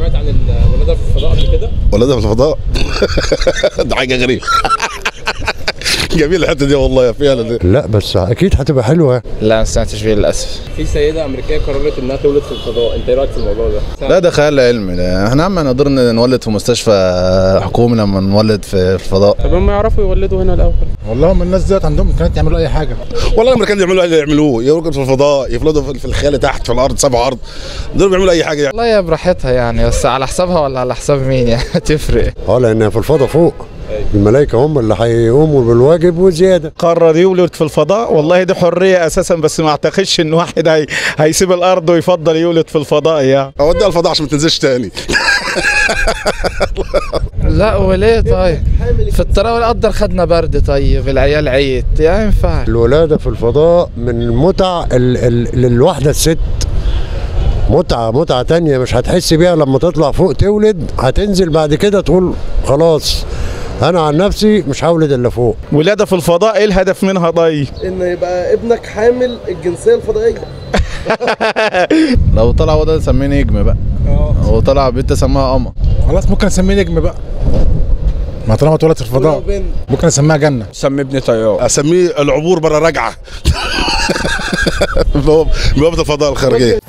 سمعت عن الولاده في الفضاء قبل كده؟ ولادها في الفضاء ده حاجه غريبه جميل الحته دي والله فعلا دي. لا بس اكيد هتبقى حلوه لا ما سمعتش بيه للاسف في سيده امريكيه قررت انها تولد في الفضاء، انت ايه رايك في الموضوع ده؟ لا ده خيال علمي ده احنا عم قدرنا نولد في مستشفى حكومي لما نولد في الفضاء طب هم يعرفوا يولدوا هنا الاول والله هم الناس ديت عندهم امكانيات يعملوا اي حاجه والله الامريكان يعملوا اللي يعملوه يرقدوا في الفضاء يفلدوا في- في الخيال تحت في الارض سبع ارض دول بيعملوا اي حاجه يعني والله يا براحتها يعني بس على حسابها ولا على حساب مين يعني تفرق اه لان في الفضاء فوق الملائكه هم اللي هيقوموا بالواجب وزياده قرر يولد في الفضاء والله دي حريه اساسا بس ما اعتقدش ان واحد هي هيسيب الارض ويفضل يولد في الفضاء يعني اوديها الفضاء عشان ما تنزلش تاني لا وليه طيب في الطراوه القدر خدنا برد طيب العيال عيت يعني ينفع الولاده في الفضاء من متع ال- ال- للواحده الست متعة متعة تانية مش هتحس بيها لما تطلع فوق تولد هتنزل بعد كده تقول خلاص أنا عن نفسي مش هولد إلا فوق ولاده في الفضاء ايه الهدف منها طيب ان يبقى ابنك حامل الجنسيه الفضائيه لو طلع وده نسميه نجم بقى لو طلع بنت سماها قمر خلاص ممكن اسميه نجم بقى ما طالما اتولد في الفضاء ممكن اسميها جنه سمي ابني طيار اسميه العبور بره رجعه بوابه الفضاء الخارجيه